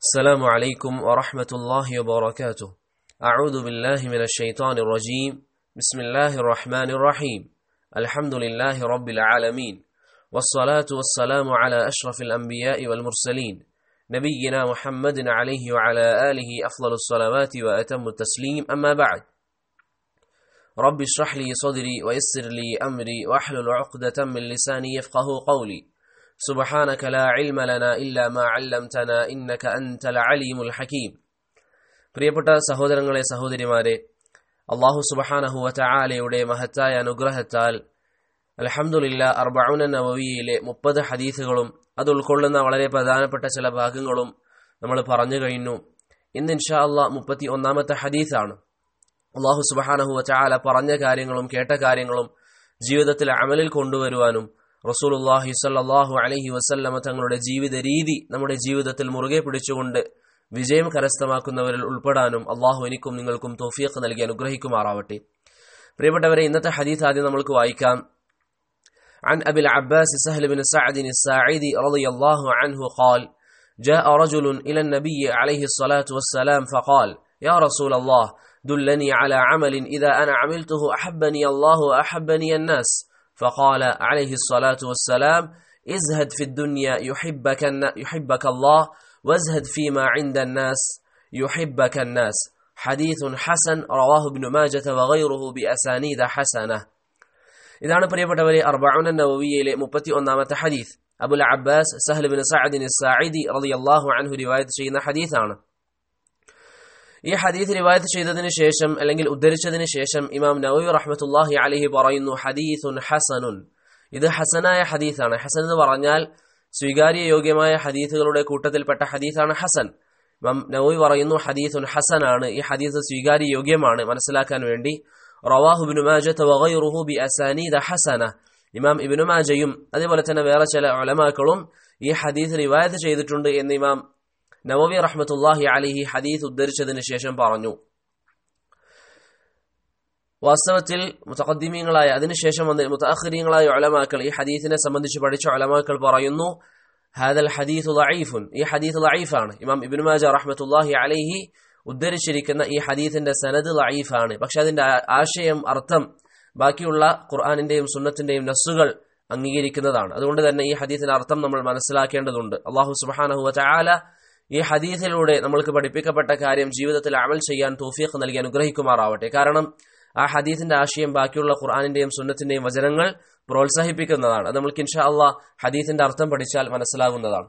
السلام عليكم ورحمة الله وبركاته أعوذ بالله من الشيطان الرجيم بسم الله الرحمن الرحيم الحمد لله رب العالمين والصلاة والسلام على أشرف الأنبياء والمرسلين نبينا محمد عليه وعلى آله أفضل الصلوات وأتم التسليم أما بعد رب اشرح لي صدري ويسر لي أمري واحلل عقدة من لساني يفقه قولي سبحانك لا علم لنا إلا ما علمتنا إنك أنت العليم الحكيم പ്രിയപ്പെട്ട സഹോദരങ്ങളെ സഹോദരിമാരെ അള്ളാഹു സുബഹാനഹുവ ചായാലയുടെ മഹത്തായ അനുഗ്രഹത്താൽ അലഹമുല്ല അർബൌന നവവിയിലെ മുപ്പത് ഹദീസുകളും അത് ഉൾക്കൊള്ളുന്ന വളരെ പ്രധാനപ്പെട്ട ചില ഭാഗങ്ങളും നമ്മൾ പറഞ്ഞു കഴിഞ്ഞു ഇന്ന് ഇൻഷാ അള്ളാഹ് മുപ്പത്തി ഒന്നാമത്തെ ഹദീസാണ് അള്ളാഹു സുബഹാനഹുവ ചായാല പറഞ്ഞ കാര്യങ്ങളും കേട്ട കാര്യങ്ങളും ജീവിതത്തിൽ അമലിൽ കൊണ്ടുവരുവാനും റസൂലുല്ലാഹി സല്ലാഹു അലഹി വസല്ലമ തങ്ങളുടെ ജീവിത രീതി നമ്മുടെ ജീവിതത്തിൽ മുറുകെ പിടിച്ചുകൊണ്ട് വിജയം കരസ്ഥമാക്കുന്നവരിൽ ഉൾപ്പെടാനും അള്ളാഹു എനിക്കും നിങ്ങൾക്കും തോഫിയക്ക് നൽകി അനുഗ്രഹിക്കുമാറാവട്ടെ പ്രിയപ്പെട്ടവരെ ഇന്നത്തെ ഹദീസ് ആദ്യം നമ്മൾക്ക് വായിക്കാം عن أبي العباس سهل بن سعد الساعدي رضي الله عنه قال جاء رجل إلى النبي عليه الصلاة والسلام فقال يا رسول الله دلني على عمل إذا أنا عملته أحبني الله وأحبني الناس فقال عليه الصلاة والسلام ازهد في الدنيا يحبك, يحبك الله وازهد فيما عند الناس يحبك الناس حديث حسن رواه ابن ماجة وغيره بأسانيد حسنة ഇതാണ് പ്രിയപ്പെട്ടവരെ അർബഉന നവവിയയിലെ മുപ്പത്തി ഒന്നാമത്തെ ഹദീസ് അബുൽ അബ്ബാസ് സഹൽ ബിൻ സഅദിൻ സായിദി റളിയല്ലാഹു അൻഹു റിവായത്ത് ചെയ്യുന്ന ഹദീസാണ് ഈ ഹദീസ് റിവായത്ത് ചെയ്തതിന് ശേഷം അല്ലെങ്കിൽ ഉദ്ധരിച്ചതിന് ശേഷം ഇമാം നവവി റഹ്മത്തുല്ലാഹി അലഹി പറയുന്നു ഹദീസുൻ ഹസനുൻ ഇത് ഹസനായ ഹദീസാണ് ഹസൻ എന്ന് പറഞ്ഞാൽ സ്വീകാര്യ യോഗ്യമായ ഹദീസുകളുടെ കൂട്ടത്തിൽപ്പെട്ട ഹദീസാണ് ഹസൻ ഇമാം നവവി പറയുന്നു ഹദീസുൻ ഹസനാണ് ഈ ഹദീസ് സ്വീകാര്യ യോഗ്യമാണ് മനസ്സിലാക്കാൻ വേണ്ടി റവാഹു ഇബ്നു മാജത്ത് വഗൈറുഹു ബി അസാനീദ ഹസന ഇമാം ഇബ്നു മാജയും അതേപോലെ തന്നെ വേറെ ചില ഉലമാക്കളും ഈ ഹദീസ് റിവായത്ത് ചെയ്തിട്ടുണ്ട് എന്ന് ഇമാം നവവി റഹ്മത്തുല്ലാഹി അലിഹി ഹദീസ് ഉദ്ധരിച്ചതിന് ശേഷം പറഞ്ഞു വാസ്തവത്തിൽ മുത്തഖദ്ദിമീങ്ങളായ അതിനുശേഷം വന്ന് മുത്തഅഖിരീങ്ങളായ ഉലമാക്കൾ ഈ ഹദീസിനെ സംബന്ധിച്ച് പഠിച്ച ഉലമാക്കൾ പറയുന്നു ഹാദൽ ഹദീസ് ലഈഫുൻ ഈ ഹദീസ് ലഈഫാണ് ഇമാം ഇബ്നു മാജ റഹ്മത്തുല്ലാഹി അലൈഹി ഉദ്ധരിച്ചിരിക്കുന്ന ഈ ഹദീസിന്റെ സനദ് ലഈഫാണ് പക്ഷെ അതിന്റെ ആശയം അർത്ഥം ബാക്കിയുള്ള ഖുർആാനിന്റെയും സുന്നത്തിന്റെയും നസ്സുകൾ അംഗീകരിക്കുന്നതാണ് അതുകൊണ്ട് തന്നെ ഈ ഹദീസിന്റെ അർത്ഥം നമ്മൾ മനസ്സിലാക്കേണ്ടതുണ്ട് അള്ളാഹു സുബാനഹു ചായാല ഈ ഹദീസിലൂടെ നമ്മൾക്ക് പഠിപ്പിക്കപ്പെട്ട കാര്യം ജീവിതത്തിൽ അമൽ ചെയ്യാൻ തോഫീഖ് നൽകി അനുഗ്രഹിക്കുമാറാവട്ടെ കാരണം ആ ഹദീസിന്റെ ആശയം ബാക്കിയുള്ള ഖുർആാനിന്റെയും സുന്നത്തിന്റെയും വചനങ്ങൾ പ്രോത്സാഹിപ്പിക്കുന്നതാണ് അത് നമ്മൾക്ക് ഇൻഷാ അള്ളാഹ് ഹദീസിന്റെ അർത്ഥം പഠിച്ചാൽ മനസ്സിലാകുന്നതാണ്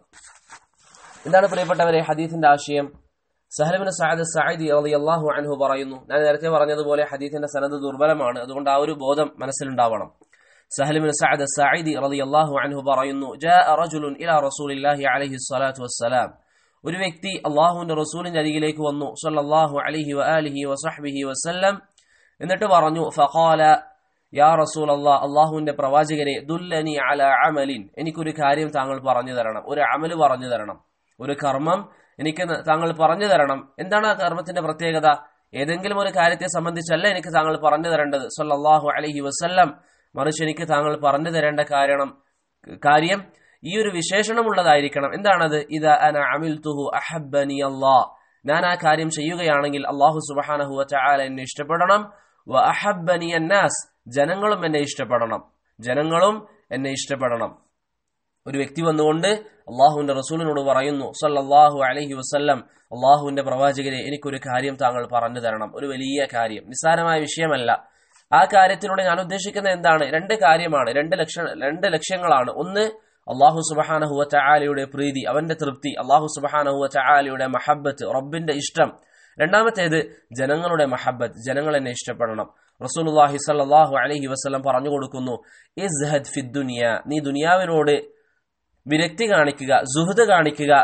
എന്താണ് പ്രിയപ്പെട്ടവരെ ഹദീസിന്റെ ആശയം സഹലബിന് സഅദ് സഅദി റളിയല്ലാഹു അൻഹു പറയുന്നു ഞാൻ നേരത്തെ പറഞ്ഞതുപോലെ ഹദീസിന്റെ സനദ് ദുർബലമാണ് അതുകൊണ്ട് ആ ഒരു ബോധം മനസ്സിലുണ്ടാവണം സഹലബിന് സഅദ് സഅദി റളിയല്ലാഹു അൻഹു പറയുന്നു ജാഅ റജുലുൻ ഇലാ റസൂലില്ലാഹി അലൈഹി സ്വലാത്തു വസ്സലാം ഒരു വ്യക്തി അള്ളാഹുവിന്റെ റസൂലിന്റെ അരികിലേക്ക് വന്നു സല്ലല്ലാഹു അലൈഹി വആലിഹി വസഹ്ബിഹി വസല്ലം എന്നിട്ട് പറഞ്ഞു ഫഖാല യാ റസൂൽ അള്ളാഹ് അള്ളാഹുവിന്റെ പ്രവാചകരെ ദുല്ലനി അല അമലിൻ എനിക്കൊരു കാര്യം താങ്കൾ പറഞ്ഞു തരണം ഒരു അമല് പറഞ്ഞു തരണം ഒരു കർമ്മം എനിക്ക് താങ്കൾ പറഞ്ഞു തരണം എന്താണ് ആ കർമ്മത്തിന്റെ പ്രത്യേകത ഏതെങ്കിലും ഒരു കാര്യത്തെ സംബന്ധിച്ചല്ല എനിക്ക് താങ്കൾ പറഞ്ഞു തരേണ്ടത് സല്ലല്ലാഹു അലൈഹി വസല്ലം മറിച്ച് എനിക്ക് താങ്കൾ പറഞ്ഞു തരേണ്ട കാരണം കാര്യം ഈ ഒരു വിശേഷണമുള്ളതായിരിക്കണം എന്താണത് ഇത് അന അമിൽ തുഹു അഹബനി അള്ളാ ഞാൻ ആ കാര്യം ചെയ്യുകയാണെങ്കിൽ അള്ളാഹു സുബഹാനഹു ചായാല എന്നെ ഇഷ്ടപ്പെടണം വ അഹബനി അന്നാസ് ജനങ്ങളും എന്നെ ഇഷ്ടപ്പെടണം ജനങ്ങളും എന്നെ ഇഷ്ടപ്പെടണം ഒരു വ്യക്തി വന്നുകൊണ്ട് അള്ളാഹുവിന്റെ റസൂലിനോട് പറയുന്നു സല്ലല്ലാഹു അലൈഹി വസല്ലം അള്ളാഹുവിന്റെ പ്രവാചകരെ എനിക്കൊരു കാര്യം താങ്കൾ പറഞ്ഞു തരണം ഒരു വലിയ കാര്യം നിസ്സാരമായ വിഷയമല്ല ആ കാര്യത്തിലൂടെ ഞാൻ ഉദ്ദേശിക്കുന്നത് എന്താണ് രണ്ട് കാര്യമാണ് രണ്ട് ലക്ഷ രണ്ട് ലക്ഷ്യങ്ങളാണ് ഒന്ന് അള്ളാഹു സുബഹാനഹുവ ചായാലയുടെ പ്രീതി അവന്റെ തൃപ്തി അള്ളാഹു സുബഹാനഹുവ ചായാലയുടെ മഹബത്ത് റബ്ബിന്റെ ഇഷ്ടം രണ്ടാമത്തേത് ജനങ്ങളുടെ മഹബത്ത് ജനങ്ങൾ എന്നെ ഇഷ്ടപ്പെടണം റസൂലുല്ലാഹി സല്ലാഹു അലൈഹി വസ്ലം പറഞ്ഞു കൊടുക്കുന്നു ഇസ്ഹദ് ഫി ദുനിയ നീ ദുനിയാവിനോട് വിരക്തി കാണിക്കുക സുഹൃത് കാണിക്കുക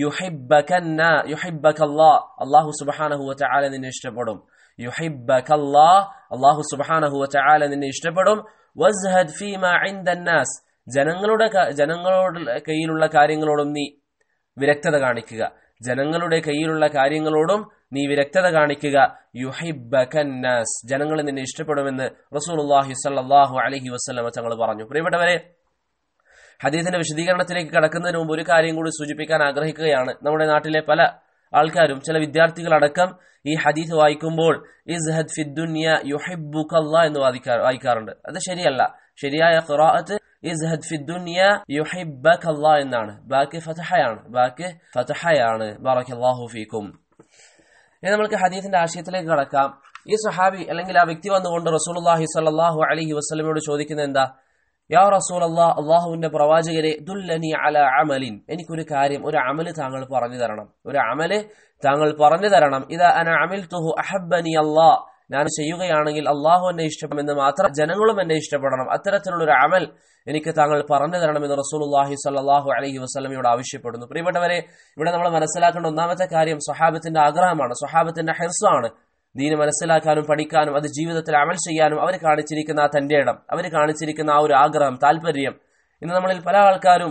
അള്ളാഹു സുബാനഹു ചാല നിന്നെ ഇഷ്ടപ്പെടും യുഹിബക്കല്ലാ അള്ളാഹു സുബാനഹു ചാല നിന്നെ ഇഷ്ടപ്പെടും വസ്ഹദ് ഫീമ ഇൻദന്നാസ് ജനങ്ങളുടെ ജനങ്ങളോട് കയ്യിലുള്ള കാര്യങ്ങളോടും നീ വിരക്തത കാണിക്കുക ജനങ്ങളുടെ കയ്യിലുള്ള കാര്യങ്ങളോടും നീ വിരക്തത കാണിക്കുക യുഹിബക്കന്നാസ് ജനങ്ങൾ നിന്നെ ഇഷ്ടപ്പെടുമെന്ന് റസൂലുള്ളാഹി സ്വല്ലല്ലാഹു അലൈഹി വസല്ലമ തങ്ങൾ പറഞ്ഞു പ്രിയപ്പെട്ടവരെ ഹദീസിന്റെ വിശദീകരണത്തിലേക്ക് കടക്കുന്നതിന് മുമ്പ് ഒരു കാര്യം കൂടി സൂചിപ്പിക്കാൻ ആഗ്രഹിക്കുകയാണ് നമ്മുടെ നാട്ടിലെ പല ആൾക്കാരും ചില വിദ്യാർത്ഥികളടക്കം ഈ ഹദീസ് വായിക്കുമ്പോൾ ഇസ്ഹദ് ഫിദ്ദുനിയ യുഹിബ്ബുകല്ലാ എന്ന് വാദിക്കാ വായിക്കാറുണ്ട് അത് ശരിയല്ല ശരിയായ ഖിറാഅത്ത് ഇസ്ഹദ് ഫിദ്ദുനിയ യുഹിബ്ബകല്ലാ എന്നാണ് ബാക്കി ഫതഹയാണ് ബാക്കി ഫതഹയാണ് ബറക്കല്ലാഹു ഫീക്കും ഇനി നമുക്ക് ഹദീസിന്റെ ആശയത്തിലേക്ക് കടക്കാം ഈ സഹാബി അല്ലെങ്കിൽ ആ വ്യക്തി വന്നുകൊണ്ട് റസൂലുള്ളാഹി സ്വല്ലല്ലാഹു അലൈഹി വസല്ലമയോട് ചോദിക്കുന്നത് എന്താ യാ റസൂലല്ലാ അള്ളാഹുവിന്റെ പ്രവാചകരെ ദുല്ലനി അല അമലിൻ എനിക്കൊരു കാര്യം ഒരു അമല് താങ്കൾ പറഞ്ഞു തരണം ഒരു അമല് താങ്കൾ പറഞ്ഞു തരണം ഇതാ അന അമിൽ തുഹു അഹബനി അള്ളാ ഞാൻ ചെയ്യുകയാണെങ്കിൽ അള്ളാഹു എന്നെ ഇഷ്ടപ്പെടുമെന്ന് മാത്രം ജനങ്ങളും എന്നെ ഇഷ്ടപ്പെടണം അത്തരത്തിലുള്ള ഒരു അമൽ എനിക്ക് താങ്കൾ പറഞ്ഞു തരണമെന്ന് റസൂലുള്ളാഹി സ്വല്ലല്ലാഹു അലൈഹി വസല്ലമയോട് ആവശ്യപ്പെടുന്നു പ്രിയപ്പെട്ടവരെ ഇവിടെ നമ്മൾ മനസ്സിലാക്കേണ്ട ഒന്നാമത്തെ കാര്യം സ്വഹാബത്തിന്റെ ആഗ്രഹമാണ് സ്വഹാബത്തിന്റെ ഹെർസാണ് ദീന് മനസ്സിലാക്കാനും പഠിക്കാനും അത് ജീവിതത്തിൽ അമൽ ചെയ്യാനും അവർ കാണിച്ചിരിക്കുന്ന ആ തന്റെ ഇടം അവർ കാണിച്ചിരിക്കുന്ന ആ ഒരു ആഗ്രഹം താല്പര്യം ഇന്ന് നമ്മളിൽ പല ആൾക്കാരും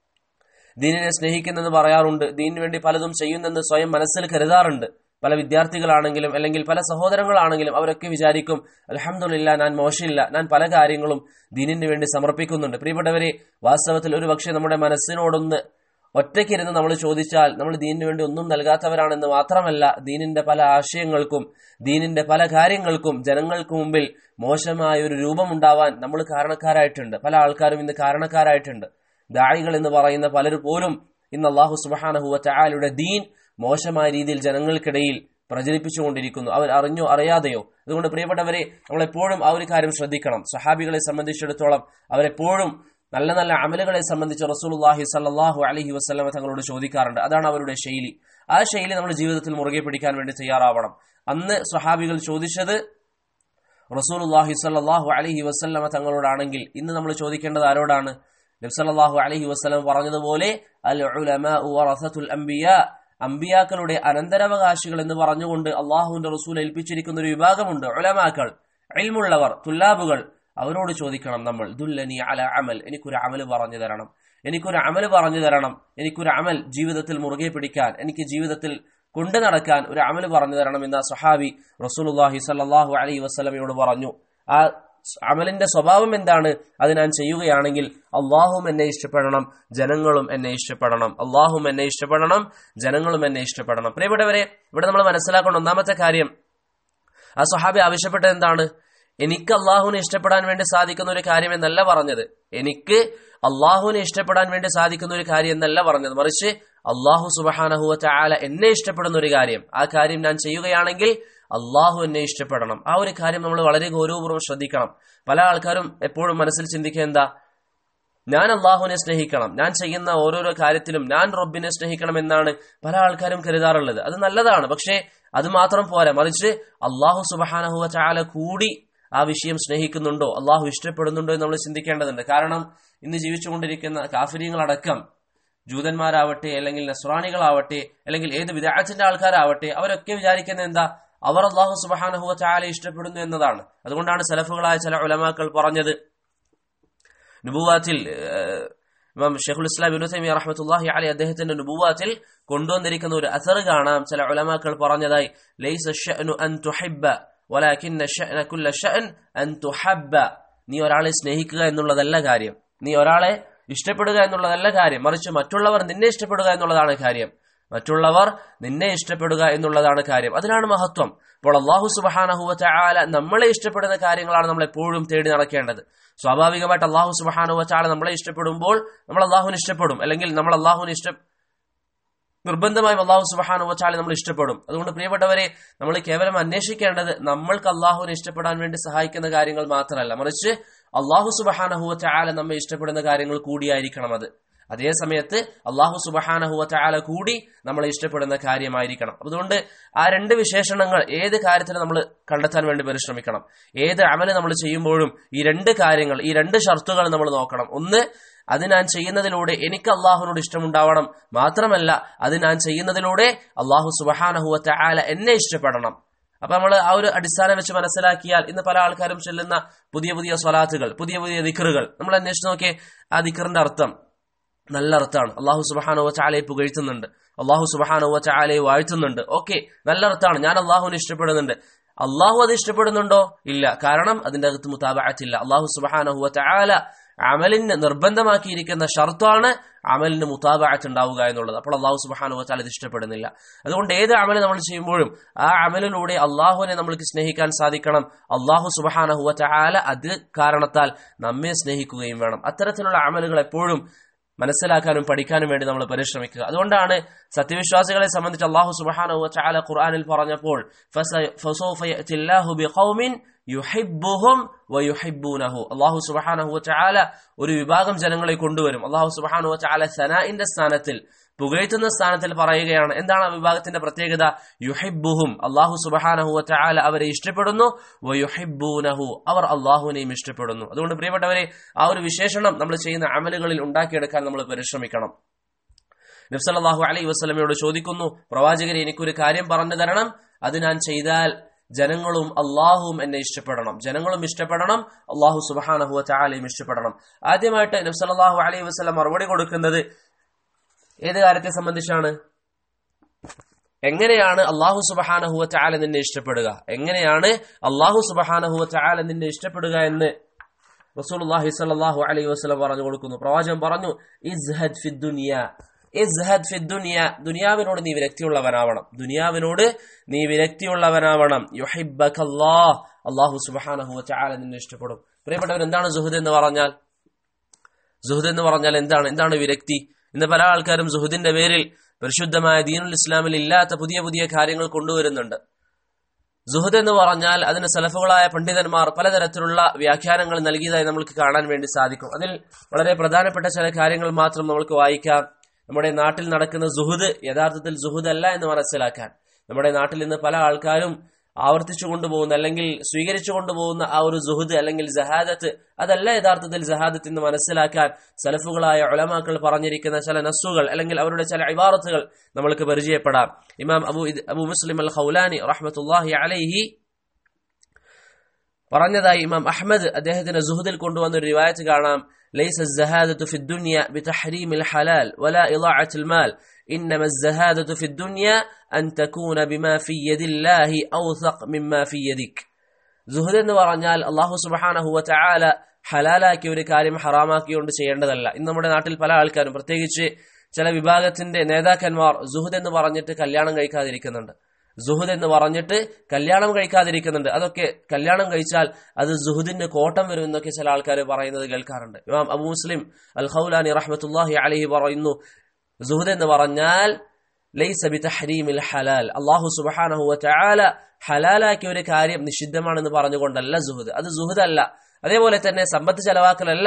ദീനിനെ സ്നേഹിക്കുന്നെന്ന് പറയാറുണ്ട് ദീനിന് വേണ്ടി പലതും ചെയ്യുന്നെന്ന് സ്വയം മനസ്സിൽ കരുതാറുണ്ട് പല വിദ്യാർത്ഥികളാണെങ്കിലും അല്ലെങ്കിൽ പല സഹോദരങ്ങളാണെങ്കിലും അവരൊക്കെ വിചാരിക്കും അലഹമില്ല ഞാൻ മോശമില്ല ഞാൻ പല കാര്യങ്ങളും ദീനിന് വേണ്ടി സമർപ്പിക്കുന്നുണ്ട് പ്രിയപ്പെട്ടവരെ വാസ്തവത്തിൽ ഒരു പക്ഷേ നമ്മുടെ മനസ്സിനോടൊന്ന് ഒറ്റയ്ക്കിരുന്ന് നമ്മൾ ചോദിച്ചാൽ നമ്മൾ ദീനിന് വേണ്ടി ഒന്നും നൽകാത്തവരാണെന്ന് മാത്രമല്ല ദീനിന്റെ പല ആശയങ്ങൾക്കും ദീനിന്റെ പല കാര്യങ്ങൾക്കും ജനങ്ങൾക്ക് മുമ്പിൽ മോശമായ ഒരു രൂപമുണ്ടാവാൻ നമ്മൾ കാരണക്കാരായിട്ടുണ്ട് പല ആൾക്കാരും ഇന്ന് കാരണക്കാരായിട്ടുണ്ട് ദാഴികൾ എന്ന് പറയുന്ന പലരും പോലും ഇന്ന് അള്ളാഹു സുബാനഹുവ ചായാലുടെ ദീൻ മോശമായ രീതിയിൽ ജനങ്ങൾക്കിടയിൽ പ്രചരിപ്പിച്ചുകൊണ്ടിരിക്കുന്നു അവർ അറിഞ്ഞോ അറിയാതെയോ അതുകൊണ്ട് പ്രിയപ്പെട്ടവരെ നമ്മളെപ്പോഴും ആ ഒരു കാര്യം ശ്രദ്ധിക്കണം സഹാബികളെ സംബന്ധിച്ചിടത്തോളം അവരെപ്പോഴും നല്ല നല്ല അമലുകളെ സംബന്ധിച്ച് റസൂലുള്ളാഹി സല്ലല്ലാഹു അലൈഹി വസല്ലമ തങ്ങളോട് ചോദിക്കാറുണ്ട് അതാണ് അവരുടെ ശൈലി ആ ശൈലി നമ്മൾ ജീവിതത്തിൽ മുറുകെ പിടിക്കാൻ വേണ്ടി തയ്യാറാവണം അന്ന് സ്വഹാബികൾ ചോദിച്ചത് റസൂലുള്ളാഹി സല്ലല്ലാഹു അലൈഹി വസല്ലമ തങ്ങളോടാണെങ്കിൽ ഇന്ന് നമ്മൾ ചോദിക്കേണ്ടത് ആരോടാണ് നബ്സല്ലാഹു അലൈഹി വസ്ലം പറഞ്ഞതുപോലെ അൽ ഉലമാ വറസത്തുൽ അംബിയാ അമ്പിയാക്കളുടെ അനന്തരാവകാശികൾ എന്ന് പറഞ്ഞുകൊണ്ട് അള്ളാഹുവിന്റെ റസൂൽ ഏൽപ്പിച്ചിരിക്കുന്ന ഒരു വിഭാഗമുണ്ട് ഉലമാക്കൾ ഇൽമുള്ളവർ തുല്ലാബുകൾ അവരോട് ചോദിക്കണം നമ്മൾ ദുല്ലനി അല അമൽ എനിക്കൊരു അമല് പറഞ്ഞു തരണം എനിക്കൊരു അമല് പറഞ്ഞു തരണം എനിക്കൊരു അമൽ ജീവിതത്തിൽ മുറുകെ പിടിക്കാൻ എനിക്ക് ജീവിതത്തിൽ കൊണ്ടു നടക്കാൻ ഒരു അമല് പറഞ്ഞു തരണം എന്ന സഹാബി റസൂലുല്ലാഹി സല്ലാഹു അലൈഹി വസ്ലമയോട് പറഞ്ഞു ആ അമലിന്റെ സ്വഭാവം എന്താണ് അത് ഞാൻ ചെയ്യുകയാണെങ്കിൽ അള്ളാഹും എന്നെ ഇഷ്ടപ്പെടണം ജനങ്ങളും എന്നെ ഇഷ്ടപ്പെടണം അള്ളാഹും എന്നെ ഇഷ്ടപ്പെടണം ജനങ്ങളും എന്നെ ഇഷ്ടപ്പെടണം പ്രിയപ്പെട്ടവരെ ഇവിടെ നമ്മൾ മനസ്സിലാക്കേണ്ട ഒന്നാമത്തെ കാര്യം ആ സ്വഹാബി ആവശ്യപ്പെട്ടത് എന്താണ് എനിക്ക് അള്ളാഹുവിനെ ഇഷ്ടപ്പെടാൻ വേണ്ടി സാധിക്കുന്ന ഒരു കാര്യം എന്നല്ല പറഞ്ഞത് എനിക്ക് അള്ളാഹുവിനെ ഇഷ്ടപ്പെടാൻ വേണ്ടി സാധിക്കുന്ന ഒരു കാര്യം എന്നല്ല പറഞ്ഞത് മറിച്ച് അള്ളാഹു സുബഹാനഹുവ ചായാല എന്നെ ഇഷ്ടപ്പെടുന്ന ഒരു കാര്യം ആ കാര്യം ഞാൻ ചെയ്യുകയാണെങ്കിൽ അള്ളാഹു എന്നെ ഇഷ്ടപ്പെടണം ആ ഒരു കാര്യം നമ്മൾ വളരെ ഗൗരവപൂർവ്വം ശ്രദ്ധിക്കണം പല ആൾക്കാരും എപ്പോഴും മനസ്സിൽ ചിന്തിക്കുക എന്താ ഞാൻ അള്ളാഹുവിനെ സ്നേഹിക്കണം ഞാൻ ചെയ്യുന്ന ഓരോരോ കാര്യത്തിലും ഞാൻ റബ്ബിനെ സ്നേഹിക്കണം എന്നാണ് പല ആൾക്കാരും കരുതാറുള്ളത് അത് നല്ലതാണ് പക്ഷേ അത് മാത്രം പോരാ മറിച്ച് അള്ളാഹു സുബഹാനഹുവ ചാല കൂടി ആ വിഷയം സ്നേഹിക്കുന്നുണ്ടോ അള്ളാഹു ഇഷ്ടപ്പെടുന്നുണ്ടോ എന്ന് നമ്മൾ ചിന്തിക്കേണ്ടതുണ്ട് കാരണം ഇന്ന് ജീവിച്ചുകൊണ്ടിരിക്കുന്ന കാഫര്യങ്ങളടക്കം ജൂതന്മാരാവട്ടെ അല്ലെങ്കിൽ നസ്രാണികളാവട്ടെ അല്ലെങ്കിൽ ഏത് വിദാഴത്തിന്റെ ആൾക്കാരാവട്ടെ അവരൊക്കെ വിചാരിക്കുന്നത് എന്താ അവർ അള്ളാഹു സുബഹാനഹുവ ചാല ഇഷ്ടപ്പെടുന്നു എന്നതാണ് അതുകൊണ്ടാണ് സലഫുകളായ ചില ഉലമാക്കൾ പറഞ്ഞത് നുബുവാത്തിൽ ഇമാം ഷെഖുൽ ഇസ്ലാം ഇബിനു തൈമിയ റഹ്മത്തുള്ളാഹി അലി അദ്ദേഹത്തിന്റെ നുബുവാത്തിൽ കൊണ്ടുവന്നിരിക്കുന്ന ഒരു അസർ കാണാം ചില ഉലമാക്കൾ പറഞ്ഞതായി ലൈസ ഷഅ്നു അൻ തുഹിബ്ബ വലാകിന്ന ഷഅ്ന കുല്ല ഷഅൻ അൻ തുഹബ്ബ നീ ഒരാളെ സ്നേഹിക്കുക എന്നുള്ളതല്ല കാര്യം നീ ഒരാളെ ഇഷ്ടപ്പെടുക എന്നുള്ളതല്ല കാര്യം മറിച്ച് മറ്റുള്ളവർ നിന്നെ ഇഷ്ടപ്പെടുക എന്നുള്ളതാണ് കാര്യം മറ്റുള്ളവർ നിന്നെ ഇഷ്ടപ്പെടുക എന്നുള്ളതാണ് കാര്യം അതിനാണ് മഹത്വം അപ്പോൾ അള്ളാഹു സുബഹാനഹുവ ചാല നമ്മളെ ഇഷ്ടപ്പെടുന്ന കാര്യങ്ങളാണ് നമ്മൾ എപ്പോഴും തേടി നടക്കേണ്ടത് സ്വാഭാവികമായിട്ട് അള്ളാഹു സുബഹാനുവ ചാല നമ്മളെ ഇഷ്ടപ്പെടുമ്പോൾ നമ്മൾ അള്ളാഹുവിന് ഇഷ്ടപ്പെടും അല്ലെങ്കിൽ നമ്മൾ അള്ളാഹുവിന് ഇഷ്ടം നിർബന്ധമായും അള്ളാഹു സുബഹാനു വച്ചാൽ നമ്മൾ ഇഷ്ടപ്പെടും അതുകൊണ്ട് പ്രിയപ്പെട്ടവരെ നമ്മൾ കേവലം അന്വേഷിക്കേണ്ടത് നമ്മൾക്ക് അള്ളാഹുവിനെ ഇഷ്ടപ്പെടാൻ വേണ്ടി സഹായിക്കുന്ന കാര്യങ്ങൾ മാത്രമല്ല മറിച്ച് അള്ളാഹു സുബഹാനഹുവ ചാല നമ്മെ ഇഷ്ടപ്പെടുന്ന കാര്യങ്ങൾ കൂടിയായിരിക്കണം അത് അതേ സമയത്ത് അള്ളാഹു സുബഹാനഹുവ ചാല കൂടി നമ്മളെ ഇഷ്ടപ്പെടുന്ന കാര്യമായിരിക്കണം അതുകൊണ്ട് ആ രണ്ട് വിശേഷണങ്ങൾ ഏത് കാര്യത്തിന് നമ്മൾ കണ്ടെത്താൻ വേണ്ടി പരിശ്രമിക്കണം ഏത് അമല് നമ്മൾ ചെയ്യുമ്പോഴും ഈ രണ്ട് കാര്യങ്ങൾ ഈ രണ്ട് ഷർത്തുകൾ നമ്മൾ നോക്കണം ഒന്ന് അത് ഞാൻ ചെയ്യുന്നതിലൂടെ എനിക്ക് അള്ളാഹുവിനോട് ഇഷ്ടമുണ്ടാവണം മാത്രമല്ല അത് ഞാൻ ചെയ്യുന്നതിലൂടെ അള്ളാഹു സുബഹാനഹുവ ചാല എന്നെ ഇഷ്ടപ്പെടണം അപ്പൊ നമ്മൾ ആ ഒരു അടിസ്ഥാനം വെച്ച് മനസ്സിലാക്കിയാൽ ഇന്ന് പല ആൾക്കാരും ചെല്ലുന്ന പുതിയ പുതിയ സ്വലാത്തുകൾ പുതിയ പുതിയ ദിക്കറുകൾ നമ്മൾ അന്വേഷിച്ച് നോക്കിയേ ആ ദിക്കറിന്റെ അർത്ഥം നല്ല അർത്ഥമാണ് അള്ളാഹു സുബഹാനോ ചാലയെ പുകഴ്ത്തുന്നുണ്ട് അള്ളാഹു സുബഹാനോ ചാലയെ വാഴ്ത്തുന്നുണ്ട് ഓക്കെ നല്ല അർത്ഥമാണ് ഞാൻ അള്ളാഹുവിനെ ഇഷ്ടപ്പെടുന്നുണ്ട് അള്ളാഹു അത് ഇഷ്ടപ്പെടുന്നുണ്ടോ ഇല്ല കാരണം അതിന്റെ അകത്ത് മുതാബാറ്റില്ല അള്ളാഹു സുബഹാനഹുവ ചാല അമലിന് നിർബന്ധമാക്കിയിരിക്കുന്ന ഷർത്താണ് അമലിന് മുതാബാത്ത് ഉണ്ടാവുക എന്നുള്ളത് അപ്പോൾ അള്ളാഹു സുബാനു വച്ചാൽ ഇത് ഇഷ്ടപ്പെടുന്നില്ല അതുകൊണ്ട് ഏത് അമല് നമ്മൾ ചെയ്യുമ്പോഴും ആ അമലിലൂടെ അള്ളാഹുവിനെ നമ്മൾക്ക് സ്നേഹിക്കാൻ സാധിക്കണം അള്ളാഹു സുബാനഹുവ ചാല അത് കാരണത്താൽ നമ്മെ സ്നേഹിക്കുകയും വേണം അത്തരത്തിലുള്ള അമലുകൾ എപ്പോഴും മനസ്സിലാക്കാനും പഠിക്കാനും വേണ്ടി നമ്മൾ പരിശ്രമിക്കുക അതുകൊണ്ടാണ് സത്യവിശ്വാസികളെ സംബന്ധിച്ച് അള്ളാഹു സുബാനഹു ചാല ഖുർആാനിൽ പറഞ്ഞപ്പോൾ യുഹിബുഹും വയുഹിബൂനഹു അള്ളാഹു സുബഹാനഹു ചാല ഒരു വിഭാഗം ജനങ്ങളെ കൊണ്ടുവരും അള്ളാഹു സുബഹാനഹു ചാല സനാഇന്റെ സ്ഥാനത്തിൽ പുകഴ്ത്തുന്ന സ്ഥാനത്തിൽ പറയുകയാണ് എന്താണ് ആ വിഭാഗത്തിന്റെ പ്രത്യേകത യുഹിബുഹും അള്ളാഹു സുബഹാനഹു ചാല അവരെ ഇഷ്ടപ്പെടുന്നു വയുഹിബൂനഹു അവർ അള്ളാഹുവിനെയും ഇഷ്ടപ്പെടുന്നു അതുകൊണ്ട് പ്രിയപ്പെട്ടവരെ ആ ഒരു വിശേഷണം നമ്മൾ ചെയ്യുന്ന അമലുകളിൽ ഉണ്ടാക്കിയെടുക്കാൻ നമ്മൾ പരിശ്രമിക്കണം നബ്സല്ലാഹു അലൈ വസ്ലമയോട് ചോദിക്കുന്നു പ്രവാചകരെ എനിക്കൊരു കാര്യം പറഞ്ഞു തരണം അത് ഞാൻ ചെയ്താൽ ജനങ്ങളും അള്ളാഹുവും എന്നെ ഇഷ്ടപ്പെടണം ജനങ്ങളും ഇഷ്ടപ്പെടണം അള്ളാഹു സുബാനഹുവ ചാലയും ഇഷ്ടപ്പെടണം ആദ്യമായിട്ട് നബ്സല്ലാഹു അലൈഹി വസ്ലം മറുപടി കൊടുക്കുന്നത് ഏത് കാര്യത്തെ സംബന്ധിച്ചാണ് എങ്ങനെയാണ് അള്ളാഹു സുബഹാനഹുവ ചാല നിന്നെ ഇഷ്ടപ്പെടുക എങ്ങനെയാണ് അള്ളാഹു സുബഹാനഹുവ ചാല നിന്നെ ഇഷ്ടപ്പെടുക എന്ന് റസൂലുള്ളാഹി സ്വല്ലല്ലാഹു അലൈഹി വസല്ലം പറഞ്ഞു കൊടുക്കുന്നു പ്രവാചകൻ പറഞ്ഞു ഇസ്ഹദ് ഫി ദുനിയ ഇസ്ഹദ് ഫി ദുനിയ ദുനിയാവിനോട് നീ വിരക്തിയുള്ളവനാവണം ദുനിയാവിനോട് നീ വിരക്തിയുള്ളവനാവണം യുഹിബ്ബക്കല്ലാഹ് അല്ലാഹു സുബ്ഹാനഹു വതആല നിന്നെ ഇഷ്ടപ്പെടും പ്രിയപ്പെട്ടവർ എന്താണ് സുഹൃദ് എന്ന് പറഞ്ഞാൽ സുഹൃദ് എന്ന് പറഞ്ഞാൽ എന്താണ് എന്താണ് വിരക്തി ഇന്ന് പല ആൾക്കാരും സുഹൃദിന്റെ പേരിൽ പരിശുദ്ധമായ ദീനുൽ ഇസ്ലാമിൽ ഇല്ലാത്ത പുതിയ പുതിയ കാര്യങ്ങൾ കൊണ്ടുവരുന്നുണ്ട് സുഹദ് എന്ന് പറഞ്ഞാൽ അതിന് സലഫുകളായ പണ്ഡിതന്മാർ പലതരത്തിലുള്ള വ്യാഖ്യാനങ്ങൾ നൽകിയതായി നമുക്ക് കാണാൻ വേണ്ടി സാധിക്കും അതിൽ വളരെ പ്രധാനപ്പെട്ട ചില കാര്യങ്ങൾ മാത്രം നമുക്ക് വായിക്കാം നമ്മുടെ നാട്ടിൽ നടക്കുന്ന സുഹുദ് യഥാർത്ഥത്തിൽ സുഹുദ് അല്ല എന്ന് മനസ്സിലാക്കാൻ നമ്മുടെ നാട്ടിൽ ഇന്ന് പല ആൾക്കാരും ആവർത്തിച്ചു കൊണ്ടുപോകുന്ന അല്ലെങ്കിൽ സ്വീകരിച്ചു കൊണ്ടുപോകുന്ന ആ ഒരു സുഹുദ് അല്ലെങ്കിൽ ജഹാദത്ത് അതല്ല യഥാർത്ഥത്തിൽ ജഹാദത്ത് എന്ന് മനസ്സിലാക്കാൻ സലഫുകളായ ഒലമാക്കൾ പറഞ്ഞിരിക്കുന്ന ചില നസ്സുകൾ അല്ലെങ്കിൽ അവരുടെ ചില ഇബാറത്തുകൾ നമ്മൾക്ക് പരിചയപ്പെടാം ഇമാം അബു അബു മുസ്ലിം അൽ ഖൗലാനി റഹ്മത്തുല്ലാഹി അലൈഹി പറഞ്ഞതായി ഇമാം അഹമ്മദ് അദ്ദേഹത്തിന്റെ സുഹുദിൽ കൊണ്ടുവന്ന ഒരു റിവായത്ത് കാണാം ليس الزهادة في الدنيا بتحريم الحلال ولا إضاعة المال إنما الزهادة في الدنيا أن تكون بما في يد الله أوثق مما في يدك സുഹൃദ് എന്ന് പറഞ്ഞാൽ അള്ളാഹു സുബാനഹു വല ഹലാലാക്കിയ ഒരു കാര്യം ഹറാമാക്കിക്കൊണ്ട് ചെയ്യേണ്ടതല്ല ഇന്ന് നമ്മുടെ നാട്ടിൽ പല ആൾക്കാരും പ്രത്യേകിച്ച് ചില വിഭാഗത്തിന്റെ നേതാക്കന്മാർ സുഹൃദ് എന്ന് പറഞ്ഞിട്ട് കല്യാണം കഴിക്കാതിരിക്കുന്നുണ്ട് സുഹുദ് എന്ന് പറഞ്ഞിട്ട് കല്യാണം കഴിക്കാതിരിക്കുന്നുണ്ട് അതൊക്കെ കല്യാണം കഴിച്ചാൽ അത് സുഹുദിന് കോട്ടം വരും എന്നൊക്കെ ചില ആൾക്കാർ പറയുന്നത് കേൾക്കാറുണ്ട് ഇമാം അബു മുസ്ലിം അൽ ഖൗലാനി റഹ്മത്തുല്ലാഹി അലഹി പറയുന്നു സുഹുദ് എന്ന് പറഞ്ഞാൽ ലൈസ ബി തഹരീമിൽ ഹലാൽ അള്ളാഹു സുബഹാനഹു വതആല ഹലാലാക്കിയ ഒരു കാര്യം നിഷിദ്ധമാണെന്ന് പറഞ്ഞുകൊണ്ടല്ല സുഹുദ് അത് സുഹുദ് അല്ല അതേപോലെ തന്നെ സമ്പത്ത് ചെലവാക്കലല്ല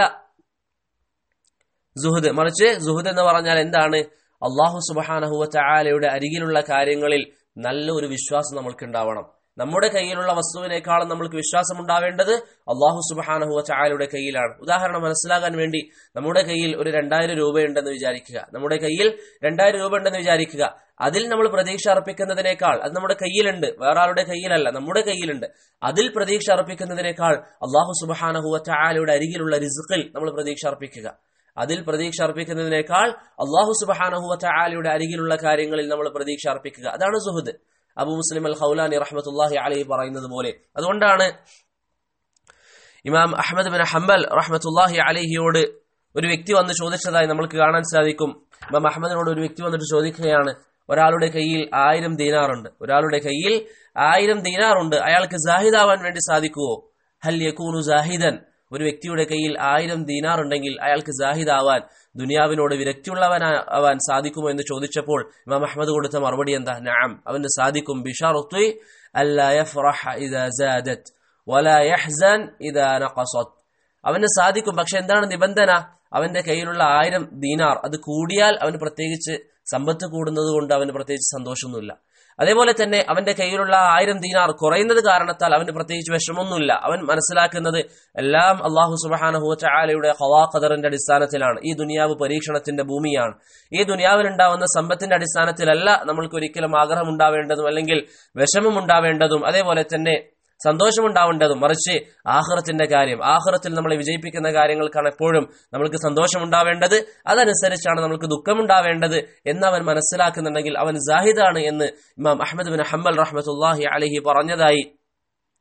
സുഹുദ് മറിച്ച് സുഹുദ് എന്ന് പറഞ്ഞാൽ എന്താണ് അള്ളാഹു സുബഹാനഹു വതആലയുടെ അരികിലുള്ള കാര്യങ്ങളിൽ നല്ല ഒരു വിശ്വാസം നമ്മൾക്ക് ഉണ്ടാവണം നമ്മുടെ കയ്യിലുള്ള വസ്തുവിനേക്കാളും നമ്മൾക്ക് വിശ്വാസം ഉണ്ടാവേണ്ടത് അള്ളാഹു സുബാനഹുവ ചായയുടെ കയ്യിലാണ് ഉദാഹരണം മനസ്സിലാകാൻ വേണ്ടി നമ്മുടെ കയ്യിൽ ഒരു രണ്ടായിരം രൂപയുണ്ടെന്ന് വിചാരിക്കുക നമ്മുടെ കയ്യിൽ രണ്ടായിരം രൂപ ഉണ്ടെന്ന് വിചാരിക്കുക അതിൽ നമ്മൾ പ്രതീക്ഷ അർപ്പിക്കുന്നതിനേക്കാൾ അത് നമ്മുടെ കയ്യിലുണ്ട് വേറെ ആളുടെ കയ്യിലല്ല നമ്മുടെ കയ്യിലുണ്ട് അതിൽ പ്രതീക്ഷ അർപ്പിക്കുന്നതിനേക്കാൾ അള്ളാഹു സുബാനഹുവ ചായയുടെ അരികിലുള്ള റിസുക്കിൽ നമ്മൾ പ്രതീക്ഷ അർപ്പിക്കുക അതിൽ പ്രതീക്ഷ അർപ്പിക്കുന്നതിനേക്കാൾ അള്ളാഹു സുബഹാനഹുവ ചായാലയുടെ അരികിലുള്ള കാര്യങ്ങളിൽ നമ്മൾ പ്രതീക്ഷ അർപ്പിക്കുക അതാണ് സുഹൃദ് അബു മുസ്ലിം അൽ ഖൗലാനി റഹ്മത്തുല്ലാഹി അലൈഹി പറയുന്നത് പോലെ അതുകൊണ്ടാണ് ഇമാം അഹമ്മദ് ബിൻ ഹംബൽ റഹ്മത്തുല്ലാഹി അലഹിയോട് ഒരു വ്യക്തി വന്ന് ചോദിച്ചതായി നമ്മൾക്ക് കാണാൻ സാധിക്കും ഇമാം അഹമ്മദിനോട് ഒരു വ്യക്തി വന്നിട്ട് ചോദിക്കുകയാണ് ഒരാളുടെ കയ്യിൽ ആയിരം ദീനാറുണ്ട് ഒരാളുടെ കയ്യിൽ ആയിരം ദീനാറുണ്ട് അയാൾക്ക് ജാഹിദാവാൻ വേണ്ടി സാധിക്കുവോ ഹൽ യക്കൂനു ജാഹിദൻ ഒരു വ്യക്തിയുടെ കയ്യിൽ ആയിരം ദീനാർ ഉണ്ടെങ്കിൽ അയാൾക്ക് ജാഹിദാവാൻ ദുനിയാവിനോട് വിരക്തിയുള്ളവനാവാൻ സാധിക്കുമോ എന്ന് ചോദിച്ചപ്പോൾ ഇമാം അഹമ്മദ് കൊടുത്ത മറുപടി എന്താ നാം അവന് സാധിക്കും ബിഷാറുത്വി അല്ലാ യഫ്റഹ ഇദാ സാദത് വലാ യഹ്സൻ ഇദാ നഖസത് അവന് സാധിക്കും പക്ഷെ എന്താണ് നിബന്ധന അവന്റെ കയ്യിലുള്ള ആയിരം ദീനാർ അത് കൂടിയാൽ അവന് പ്രത്യേകിച്ച് സമ്പത്ത് കൂടുന്നത് കൊണ്ട് അവന് പ്രത്യേകിച്ച് സന്തോഷമൊന്നുമില്ല അതേപോലെ തന്നെ അവന്റെ കയ്യിലുള്ള ആയിരം ദീനാർ കുറയുന്നത് കാരണത്താൽ അവന് പ്രത്യേകിച്ച് വിഷമമൊന്നുമില്ല അവൻ മനസ്സിലാക്കുന്നത് എല്ലാം അള്ളാഹു സുബാനഹു ചാലയുടെ ഹവാ ഖദറിന്റെ അടിസ്ഥാനത്തിലാണ് ഈ ദുനിയാവ് പരീക്ഷണത്തിന്റെ ഭൂമിയാണ് ഈ ദുനിയാവിൽ ഉണ്ടാവുന്ന സമ്പത്തിന്റെ അടിസ്ഥാനത്തിലല്ല നമ്മൾക്ക് ഒരിക്കലും ആഗ്രഹം ഉണ്ടാവേണ്ടതും അല്ലെങ്കിൽ വിഷമം ഉണ്ടാവേണ്ടതും അതേപോലെ തന്നെ സന്തോഷമുണ്ടാവേണ്ടതും മറിച്ച് ആഹ്റത്തിന്റെ കാര്യം ആഹ്റത്തിൽ നമ്മളെ വിജയിപ്പിക്കുന്ന കാര്യങ്ങൾക്കാണ് എപ്പോഴും നമ്മൾക്ക് സന്തോഷമുണ്ടാവേണ്ടത് അതനുസരിച്ചാണ് നമ്മൾക്ക് ദുഃഖമുണ്ടാവേണ്ടത് എന്ന് അവൻ മനസ്സിലാക്കുന്നുണ്ടെങ്കിൽ അവൻ ജാഹിദാണ് എന്ന് ഇമാം അഹമ്മദ് ബിൻ ഹംബൽ റഹ്മത്തുല്ലാഹി അലഹി പറഞ്ഞതായി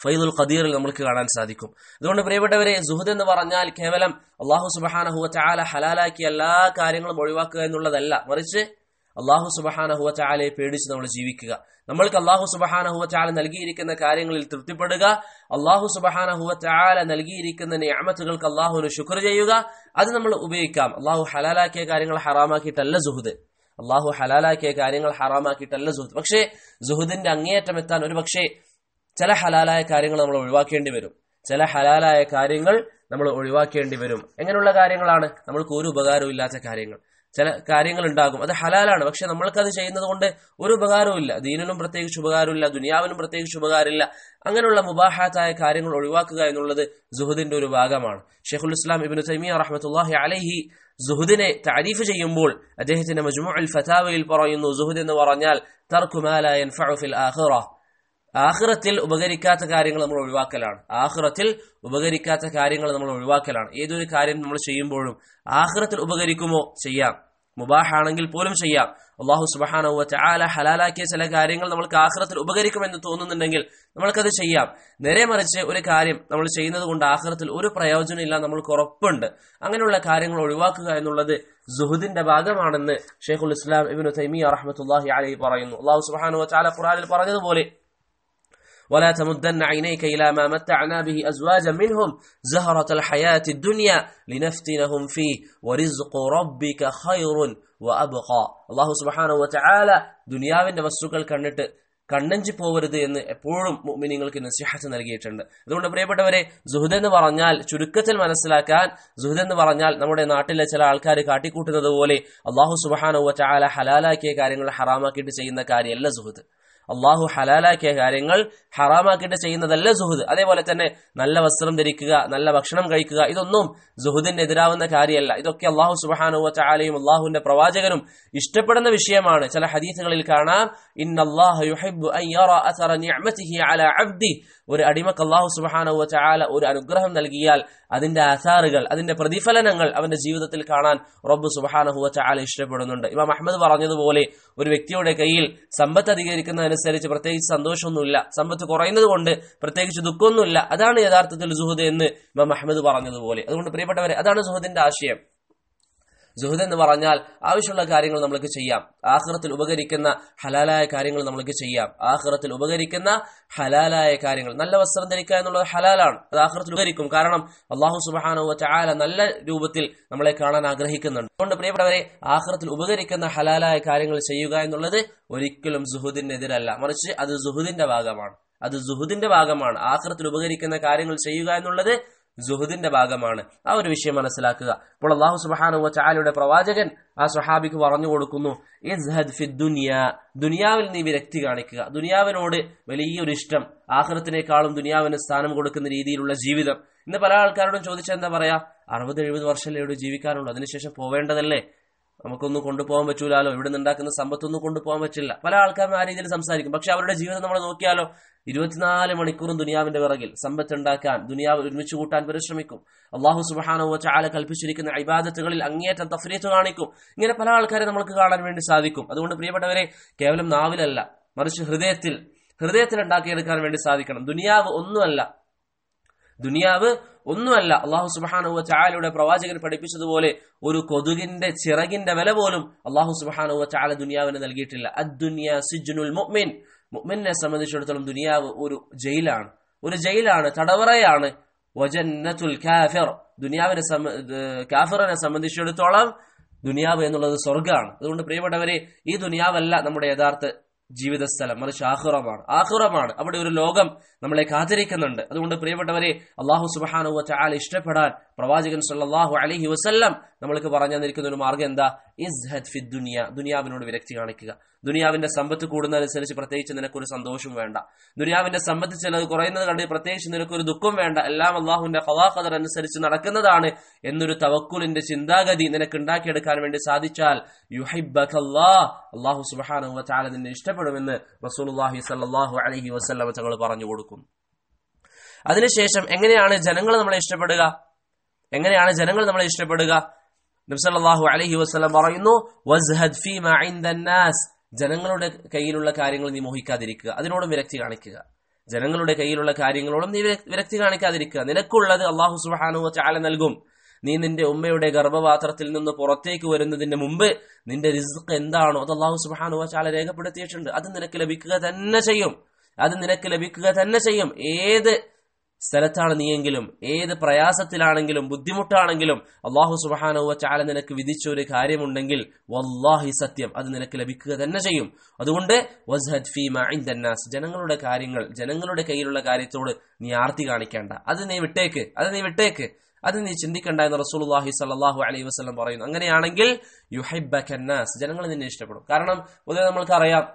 ഫൈദുൽ ഖദീറിൽ നമുക്ക് കാണാൻ സാധിക്കും അതുകൊണ്ട് പ്രിയപ്പെട്ടവരെ സുഹൃദ് എന്ന് പറഞ്ഞാൽ കേവലം അള്ളാഹു സുബഹാനഹുവ ചാല ഹലാലാക്കിയ എല്ലാ കാര്യങ്ങളും ഒഴിവാക്കുക എന്നുള്ളതല്ല മറിച്ച് അള്ളാഹു സുബഹാനഹുവ ചാലയെ പേടിച്ച് നമ്മൾ ജീവിക്കുക നമ്മൾക്ക് അള്ളാഹു സുബഹാനഹുവ ചാല നൽകിയിരിക്കുന്ന കാര്യങ്ങളിൽ തൃപ്തിപ്പെടുക അള്ളാഹു സുബഹാനഹുവ ചാല നൽകിയിരിക്കുന്ന നിയമത്തുകൾക്ക് അള്ളാഹുവിന് ശുക്ർ ചെയ്യുക അത് നമ്മൾ ഉപയോഗിക്കാം അള്ളാഹു ഹലാലാക്കിയ കാര്യങ്ങൾ ഹറാമാക്കിയിട്ടല്ല സുഹൃദ് അള്ളാഹു ഹലാലാക്കിയ കാര്യങ്ങൾ ഹറാമാക്കിയിട്ടല്ല സുഹൃദ് പക്ഷേ സുഹൃദിന്റെ അങ്ങേയറ്റം എത്താൻ ഒരു പക്ഷേ ചില ഹലാലായ കാര്യങ്ങൾ നമ്മൾ ഒഴിവാക്കേണ്ടി വരും ചില ഹലാലായ കാര്യങ്ങൾ നമ്മൾ ഒഴിവാക്കേണ്ടി വരും എങ്ങനെയുള്ള കാര്യങ്ങളാണ് നമ്മൾക്ക് ഒരു ഉപകാരവും ഇല്ലാത്ത കാര്യങ്ങൾ ചില കാര്യങ്ങൾ ഉണ്ടാകും അത് ഹലാലാണ് പക്ഷെ നമ്മൾക്കത് ചെയ്യുന്നത് കൊണ്ട് ഒരു ഉപകാരവും ഇല്ല ദീനിനും പ്രത്യേകിച്ച് ഉപകാരമില്ല ദുനിയാവിനും പ്രത്യേകിച്ച് ഉപകാരമില്ല അങ്ങനെയുള്ള മുബാഹാത്തായ കാര്യങ്ങൾ ഒഴിവാക്കുക എന്നുള്ളത് ജുഹുദിന്റെ ഒരു ഭാഗമാണ് ഷെഖുൽ ഇസ്ലാം ഇബിന് തൈമിയ റഹ്മത്തുല്ലാഹി അലൈഹി സുഹുദിനെ താരീഫ് ചെയ്യുമ്പോൾ അദ്ദേഹത്തിന്റെ മജ്മു അൽ ഫതാവയിൽ പറയുന്നു സുഹുദ് എന്ന് പറഞ്ഞാൽ തർക്കുമാലയൻ ഫിൽ ആഖിറ ആഹ്റത്തിൽ ഉപകരിക്കാത്ത കാര്യങ്ങൾ നമ്മൾ ഒഴിവാക്കലാണ് ആഹ്റത്തിൽ ഉപകരിക്കാത്ത കാര്യങ്ങൾ നമ്മൾ ഒഴിവാക്കലാണ് ഏതൊരു കാര്യം നമ്മൾ ചെയ്യുമ്പോഴും ആഹ്റത്തിൽ ഉപകരിക്കുമോ ചെയ്യാം മുബാഹാണെങ്കിൽ പോലും ചെയ്യാം അള്ളാഹു സുബാനവ ചാല ഹലാലാക്കിയ ചില കാര്യങ്ങൾ നമ്മൾക്ക് ആഹ്റത്തിൽ ഉപകരിക്കുമെന്ന് തോന്നുന്നുണ്ടെങ്കിൽ നമ്മൾക്കത് ചെയ്യാം നേരെ മറിച്ച് ഒരു കാര്യം നമ്മൾ ചെയ്യുന്നത് കൊണ്ട് ആഹ്റത്തിൽ ഒരു പ്രയോജനമില്ല നമ്മൾക്ക് ഉറപ്പുണ്ട് അങ്ങനെയുള്ള കാര്യങ്ങൾ ഒഴിവാക്കുക എന്നുള്ളത് സുഹുദിന്റെ ഭാഗമാണെന്ന് ഷെയ്ഖുൽ ഇസ്ലാം ഇബിന് തൈമിയ റഹ്മത്തുല്ലാഹി അലൈഹി പറയുന്നു അള്ളാഹു സുബാനു ചാല ഖുറാനിൽ പറഞ്ഞതുപോലെ ولا تمدن عينيك إلى ما متعنا به أزواجا منهم زهرة الحياة الدنيا لنفتنهم فيه ورزق ربك خير وأبقى الله سبحانه وتعالى ദുനിയാവിന്റെ വസ്തുക്കൾ കണ്ടിട്ട് കണ്ണഞ്ചി പോവരുത് എന്ന് എപ്പോഴും മുഅ്മിനീങ്ങൾക്ക് നസിഹത്ത് നൽകിയിട്ടുണ്ട് അതുകൊണ്ട് പ്രിയപ്പെട്ടവരെ സുഹൃദ് എന്ന് പറഞ്ഞാൽ ചുരുക്കത്തിൽ മനസ്സിലാക്കാൻ സുഹൃദ് എന്ന് പറഞ്ഞാൽ നമ്മുടെ നാട്ടിലെ ചില ആൾക്കാർ കാട്ടിക്കൂട്ടുന്നത് പോലെ അള്ളാഹു സുബാനുവ ചാല ഹലാലാക്കിയ കാര്യങ്ങൾ ഹറാമാക്കിയിട്ട് ചെയ്യുന്ന കാര്യമല്ല സുഹൃദ് അള്ളാഹു ഹലാലാക്കിയ കാര്യങ്ങൾ ഹറാമാക്കിയിട്ട് ചെയ്യുന്നതല്ല സുഹുദ് അതേപോലെ തന്നെ നല്ല വസ്ത്രം ധരിക്കുക നല്ല ഭക്ഷണം കഴിക്കുക ഇതൊന്നും സുഹുദിന് എതിരാവുന്ന കാര്യമല്ല ഇതൊക്കെ അള്ളാഹു സുബാനുവ ചാലയും അള്ളാഹുവിന്റെ പ്രവാചകനും ഇഷ്ടപ്പെടുന്ന വിഷയമാണ് ചില ഹദീസുകളിൽ കാണാം ഒരു അടിമക്ക് അള്ളാഹു സുബാനുവ ചാല ഒരു അനുഗ്രഹം നൽകിയാൽ അതിന്റെ ആധാറുകൾ അതിന്റെ പ്രതിഫലനങ്ങൾ അവന്റെ ജീവിതത്തിൽ കാണാൻ റബ്ബ് സുബാനഹുവ ചാല ഇഷ്ടപ്പെടുന്നുണ്ട് ഇമാം അഹമ്മദ് പറഞ്ഞതുപോലെ ഒരു വ്യക്തിയുടെ കയ്യിൽ സമ്പത്ത് അധികരിക്കുന്നതനുസരിച്ച് പ്രത്യേകിച്ച് സന്തോഷമൊന്നുമില്ല സമ്പത്ത് കുറയുന്നത് കൊണ്ട് പ്രത്യേകിച്ച് ദുഃഖമൊന്നുമില്ല അതാണ് യഥാർത്ഥത്തിൽ സുഹൃദ് എന്ന് ഇമാം അഹമ്മദ് പറഞ്ഞതുപോലെ അതുകൊണ്ട് പ്രിയപ്പെട്ടവരെ അതാണ് സുഹൃദിന്റെ ആശയം സുഹൃദ് എന്ന് പറഞ്ഞാൽ ആവശ്യമുള്ള കാര്യങ്ങൾ നമ്മൾക്ക് ചെയ്യാം ആഹ്റത്തിൽ ഉപകരിക്കുന്ന ഹലാലായ കാര്യങ്ങൾ നമ്മൾക്ക് ചെയ്യാം ആഹ്റത്തിൽ ഉപകരിക്കുന്ന ഹലാലായ കാര്യങ്ങൾ നല്ല വസ്ത്രം ധരിക്കുക എന്നുള്ളത് ഹലാലാണ് അത് ആഹ്റത്തിൽ ഉപകരിക്കും കാരണം അള്ളാഹു സുബാനു ചാല നല്ല രൂപത്തിൽ നമ്മളെ കാണാൻ ആഗ്രഹിക്കുന്നുണ്ട് അതുകൊണ്ട് പ്രിയപ്പെട്ടവരെ ആഹ്റത്തിൽ ഉപകരിക്കുന്ന ഹലാലായ കാര്യങ്ങൾ ചെയ്യുക എന്നുള്ളത് ഒരിക്കലും സുഹുദിനെതിരല്ല മറിച്ച് അത് സുഹുദിന്റെ ഭാഗമാണ് അത് സുഹുദിന്റെ ഭാഗമാണ് ആഹ്റത്തിൽ ഉപകരിക്കുന്ന കാര്യങ്ങൾ ചെയ്യുക എന്നുള്ളത് ജുഹുദിന്റെ ഭാഗമാണ് ആ ഒരു വിഷയം മനസ്സിലാക്കുക അപ്പോൾ അള്ളാഹു സുബാനു ചാലയുടെ പ്രവാചകൻ ആ സുഹാബിക്ക് പറഞ്ഞു കൊടുക്കുന്നു ദുനിയാവിൽ നീ വിരക്തി കാണിക്കുക ദുനിയാവിനോട് വലിയൊരു ഇഷ്ടം ആഹ്റത്തിനേക്കാളും ദുനിയാവിന് സ്ഥാനം കൊടുക്കുന്ന രീതിയിലുള്ള ജീവിതം ഇന്ന് പല ആൾക്കാരോടും ചോദിച്ചാൽ എന്താ പറയാ അറുപത് എഴുപത് വർഷമല്ലേ ഇവിടെ ജീവിക്കാനുള്ളൂ അതിനുശേഷം പോവേണ്ടതല്ലേ നമുക്കൊന്നും കൊണ്ടുപോകാൻ പറ്റൂലാലോ ഇവിടെ നിന്നുണ്ടാക്കുന്ന സമ്പത്തൊന്നും കൊണ്ടുപോകാൻ പറ്റില്ല പല ആൾക്കാരും ആ രീതിയിൽ സംസാരിക്കും പക്ഷെ അവരുടെ ജീവിതം നമ്മൾ നോക്കിയാലോ ഇരുപത്തിനാല് മണിക്കൂറും ദുനിയാവിന്റെ പിറകിൽ സമ്പത്ത് ഉണ്ടാക്കാൻ ദുനിയാവ് ഒരുമിച്ച് കൂട്ടാൻ പരിശ്രമിക്കും അള്ളാഹു സുബാനോ ചാല കൽപ്പിച്ചിരിക്കുന്ന ഇബാദത്തുകളിൽ അങ്ങേയറ്റം തഫരീത്ത് കാണിക്കും ഇങ്ങനെ പല ആൾക്കാരെ നമുക്ക് കാണാൻ വേണ്ടി സാധിക്കും അതുകൊണ്ട് പ്രിയപ്പെട്ടവരെ കേവലം നാവിലല്ല മറിച്ച് ഹൃദയത്തിൽ ഹൃദയത്തിൽ ഉണ്ടാക്കിയെടുക്കാൻ വേണ്ടി സാധിക്കണം ദുനിയാവ് ഒന്നുമല്ല ദുനിയാവ് ഒന്നുമല്ല അള്ളാഹു സുബാനുവ ചാലയുടെ പ്രവാചകൻ പഠിപ്പിച്ചതുപോലെ ഒരു കൊതുകിന്റെ ചിറകിന്റെ വില പോലും അള്ളാഹു സുബാനുവ ചാല ദുനിയാവിന് നൽകിയിട്ടില്ല അദ്ദുനിയ സിജുനുൽ മുഅ്മിൻ മുഅ്മിനെ സംബന്ധിച്ചിടത്തോളം ദുനിയാവ് ഒരു ജയിലാണ് ഒരു ജയിലാണ് തടവറയാണ് വജന്നത്തുൽ കാഫിർ ദുനിയാവിനെ കാഫിറിനെ സംബന്ധിച്ചിടത്തോളം ദുനിയാവ് എന്നുള്ളത് സ്വർഗമാണ് അതുകൊണ്ട് പ്രിയപ്പെട്ടവരെ ഈ ദുനിയാവല്ല നമ്മുടെ യഥാർത്ഥ ജീവിത സ്ഥലം മറിച്ച് ആഹുറമാണ് ആഹുറമാണ് അവിടെ ഒരു ലോകം നമ്മളെ കാത്തിരിക്കുന്നുണ്ട് അതുകൊണ്ട് പ്രിയപ്പെട്ടവരെ അള്ളാഹു സുബാനു ചാല ഇഷ്ടപ്പെടാൻ പ്രവാചകൻ സല്ലാഹു അലഹി വസ്ല്ലാം നമ്മൾക്ക് പറഞ്ഞു തന്നിരിക്കുന്ന ഒരു മാർഗം എന്താ ഇസ്ഹദ് ഫി ദുനിയ ദുനിയാവിനോട് വിരക്തി കാണിക്കുക ദുനിയാവിന്റെ സമ്പത്ത് കൂടുന്നതനുസരിച്ച് പ്രത്യേകിച്ച് നിനക്കൊരു സന്തോഷവും വേണ്ട ദുനിയാവിന്റെ സമ്പത്ത് ചിലത് കുറയുന്നത് കണ്ട് പ്രത്യേകിച്ച് നിനക്കൊരു ദുഃഖം വേണ്ട എല്ലാം അള്ളാഹുവിന്റെ ഖദർ അനുസരിച്ച് നടക്കുന്നതാണ് എന്നൊരു തവക്കുലിന്റെ ചിന്താഗതി നിനക്ക് ഉണ്ടാക്കിയെടുക്കാൻ വേണ്ടി സാധിച്ചാൽ അള്ളാഹു സുബാനു ചാല നിന്നെ ഇഷ്ടപ്പെടുമെന്ന് റസൂലുല്ലാഹി സല്ലാഹു അലഹി വസ്ല്ലാം തങ്ങൾ പറഞ്ഞു കൊടുക്കും അതിനുശേഷം എങ്ങനെയാണ് ജനങ്ങൾ നമ്മളെ ഇഷ്ടപ്പെടുക എങ്ങനെയാണ് ജനങ്ങൾ നമ്മളെ ഇഷ്ടപ്പെടുക നബ്സല്ലാഹു അലഹി വസ്ലം പറയുന്നു വസ്ഹദ് ഫീമ ജനങ്ങളുടെ കയ്യിലുള്ള കാര്യങ്ങൾ നീ മോഹിക്കാതിരിക്കുക അതിനോടും വിരക്തി കാണിക്കുക ജനങ്ങളുടെ കയ്യിലുള്ള കാര്യങ്ങളോടും നീ വിര- വിരക്തി കാണിക്കാതിരിക്കുക നിനക്കുള്ളത് അള്ളാഹു സുബാനു ചാല നൽകും നീ നിന്റെ ഉമ്മയുടെ ഗർഭപാത്രത്തിൽ നിന്ന് പുറത്തേക്ക് വരുന്നതിന് മുമ്പ് നിന്റെ റിസ്ക് എന്താണോ അത് അള്ളാഹു സുബാനു ചാല രേഖപ്പെടുത്തിയിട്ടുണ്ട് അത് നിനക്ക് ലഭിക്കുക തന്നെ ചെയ്യും അത് നിനക്ക് ലഭിക്കുക തന്നെ ചെയ്യും ഏത് സ്ഥലത്താണ് നീയെങ്കിലും ഏത് പ്രയാസത്തിലാണെങ്കിലും ബുദ്ധിമുട്ടാണെങ്കിലും അള്ളാഹു സുബാനുവ ചാല നിനക്ക് വിധിച്ച ഒരു കാര്യമുണ്ടെങ്കിൽ വല്ലാഹി സത്യം അത് നിനക്ക് ലഭിക്കുക തന്നെ ചെയ്യും അതുകൊണ്ട് വസ്ഹദ് ഫീമ ഇൻദന്നാസ് ജനങ്ങളുടെ കാര്യങ്ങൾ ജനങ്ങളുടെ കയ്യിലുള്ള കാര്യത്തോട് നീ ആർത്തി കാണിക്കേണ്ട അത് നീ വിട്ടേക്ക് അത് നീ വിട്ടേക്ക് അത് നീ ചിന്തിക്കണ്ട എന്ന് റസൂലുള്ളാഹി സ്വല്ലല്ലാഹു അലൈഹി വസല്ലം പറയുന്നു അങ്ങനെയാണെങ്കിൽ യുഹൈബക്കന്നാസ് ജനങ്ങൾ നിന്നെ ഇഷ്ടപ്പെടും കാരണം പൊതുവെ നമ്മൾക്കറിയാം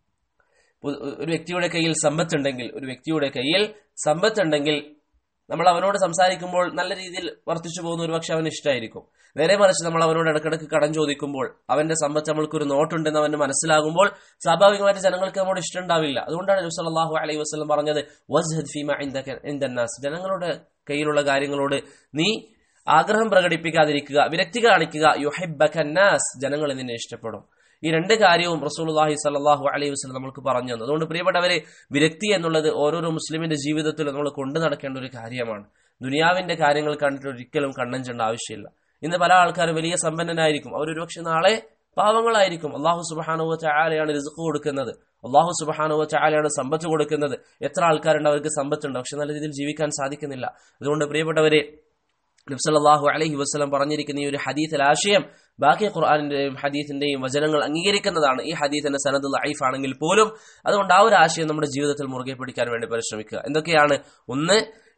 ഒരു ഒരു വ്യക്തിയുടെ കയ്യിൽ സമ്പത്തുണ്ടെങ്കിൽ ഒരു വ്യക്തിയുടെ കയ്യിൽ സമ്പത്തുണ്ടെങ്കിൽ നമ്മൾ അവനോട് സംസാരിക്കുമ്പോൾ നല്ല രീതിയിൽ വർദ്ധിച്ചു പോകുന്ന ഒരു പക്ഷെ അവന് ഇഷ്ടമായിരിക്കും നേരെ മറിച്ച് നമ്മൾ അവനോട് ഇടക്കിടക്ക് കടം ചോദിക്കുമ്പോൾ അവന്റെ സമ്പത്ത് നമ്മൾക്ക് ഒരു നോട്ടുണ്ടെന്ന് അവന് മനസ്സിലാകുമ്പോൾ സ്വാഭാവികമായിട്ട് ജനങ്ങൾക്ക് നമ്മോട് ഇഷ്ടം ഉണ്ടാവില്ല അതുകൊണ്ടാണ് നബി സല്ലല്ലാഹു അലൈഹി വസല്ലം പറഞ്ഞത് വസ്ഹദ് ഫീമ ഇൻദക ഇൻദന്നാസ് ജനങ്ങളുടെ കയ്യിലുള്ള കാര്യങ്ങളോട് നീ ആഗ്രഹം പ്രകടിപ്പിക്കാതിരിക്കുക വിരക്തി കാണിക്കുക യുഹിബ്ബക്കന്നാസ് ജനങ്ങൾ നിന്നെ ഇഷ്ടപ്പെടും ഈ രണ്ട് കാര്യവും റസൂലുള്ളാഹി സ്വല്ലല്ലാഹു അലൈഹി വസല്ലം നമുക്ക് പറഞ്ഞു തന്നു അതുകൊണ്ട് പ്രിയപ്പെട്ടവരെ വിരക്തി എന്നുള്ളത് ഓരോരോ മുസ്ലിമിന്റെ ജീവിതത്തിൽ നമ്മൾ കൊണ്ടു നടക്കേണ്ട ഒരു കാര്യമാണ് ദുനിയാവിന്റെ കാര്യങ്ങൾ കണ്ടിട്ട് ഒരിക്കലും കണ്ണഞ്ചേണ്ട ആവശ്യമില്ല ഇന്ന് പല ആൾക്കാരും വലിയ സമ്പന്നനായിരിക്കും അവരൊരു പക്ഷെ നാളെ പാവങ്ങളായിരിക്കും അള്ളാഹു സുബാനുവ ചായാലയാണ് റിസ്ക് കൊടുക്കുന്നത് അള്ളാഹു സുബാനുവ ചായാലയാണ് സമ്പത്ത് കൊടുക്കുന്നത് എത്ര ആൾക്കാരുണ്ട് അവർക്ക് സമ്പത്തുണ്ട് പക്ഷെ നല്ല രീതിയിൽ ജീവിക്കാൻ സാധിക്കുന്നില്ല അതുകൊണ്ട് പ്രിയപ്പെട്ടവരെ നബ്സല്ലാഹു അലൈഹി വസ്ലം പറഞ്ഞിരിക്കുന്ന ഈ ഒരു ഹദീത്തിൽ ആശയം ബാക്കി ഖുർആാനിന്റെയും ഹദീസിന്റെയും വചനങ്ങൾ അംഗീകരിക്കുന്നതാണ് ഈ ഹദീസിന്റെ സനദ് ലൈഫ് ആണെങ്കിൽ പോലും അതുകൊണ്ട് ആ ഒരു ആശയം നമ്മുടെ ജീവിതത്തിൽ മുറുകെ പിടിക്കാൻ വേണ്ടി പരിശ്രമിക്കുക എന്തൊക്കെയാണ് ഒന്ന്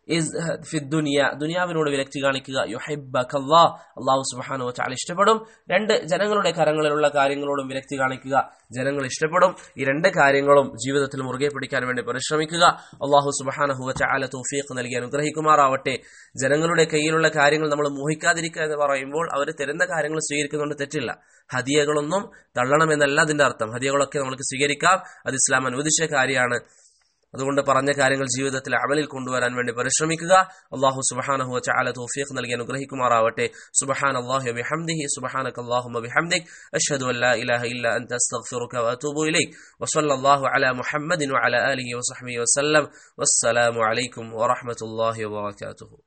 ദുനിയ ദുനിയാവിനോട് വിരക്തി കാണിക്കുക യുഹൈബക്കല്ലാ അള്ളാഹു സുബാനു ചാൽ ഇഷ്ടപ്പെടും രണ്ട് ജനങ്ങളുടെ കരങ്ങളിലുള്ള കാര്യങ്ങളോടും വിരക്തി കാണിക്കുക ജനങ്ങൾ ഇഷ്ടപ്പെടും ഈ രണ്ട് കാര്യങ്ങളും ജീവിതത്തിൽ മുറുകെ പിടിക്കാൻ വേണ്ടി പരിശ്രമിക്കുക അള്ളാഹു സുബാനഹുവ ചാല തൗഫീഖ് നൽകി അനുഗ്രഹിക്കുമാറാവട്ടെ ജനങ്ങളുടെ കയ്യിലുള്ള കാര്യങ്ങൾ നമ്മൾ മോഹിക്കാതിരിക്കുക എന്ന് പറയുമ്പോൾ അവർ തരുന്ന കാര്യങ്ങൾ സ്വീകരിക്കുന്നുണ്ട് തെറ്റില്ല ഹദിയകളൊന്നും തള്ളണമെന്നല്ല അതിന്റെ അർത്ഥം ഹദിയകളൊക്കെ നമുക്ക് സ്വീകരിക്കാം അത് ഇസ്ലാം അനുവദിച്ച കാര്യമാണ് അതുകൊണ്ട് പറഞ്ഞ കാര്യങ്ങൾ ജീവിതത്തിൽ അമലിൽ കൊണ്ടുവരാൻ വേണ്ടി പരിശ്രമിക്കുക അള്ളാഹു സുബഹാനഹു ചാല തൗഫീഖ് നൽകി അനുഗ്രഹിക്കുമാറാവട്ടെ സുബഹാൻ അള്ളാഹു ബിഹംദിഹി സുബഹാനക അല്ലാഹുമ്മ ബിഹംദിക് അഷ്ഹദു അൻ ലാ ഇലാഹ ഇല്ല അൻത അസ്തഗ്ഫിറുക വഅതൂബു ഇലൈക് വസല്ലല്ലാഹു അലാ മുഹമ്മദിൻ വഅലാ ആലിഹി വസഹ്ബിഹി വസല്ലം വസ്സലാമു അലൈക്കും വറഹ്മത്തുള്ളാഹി വബറകാതുഹു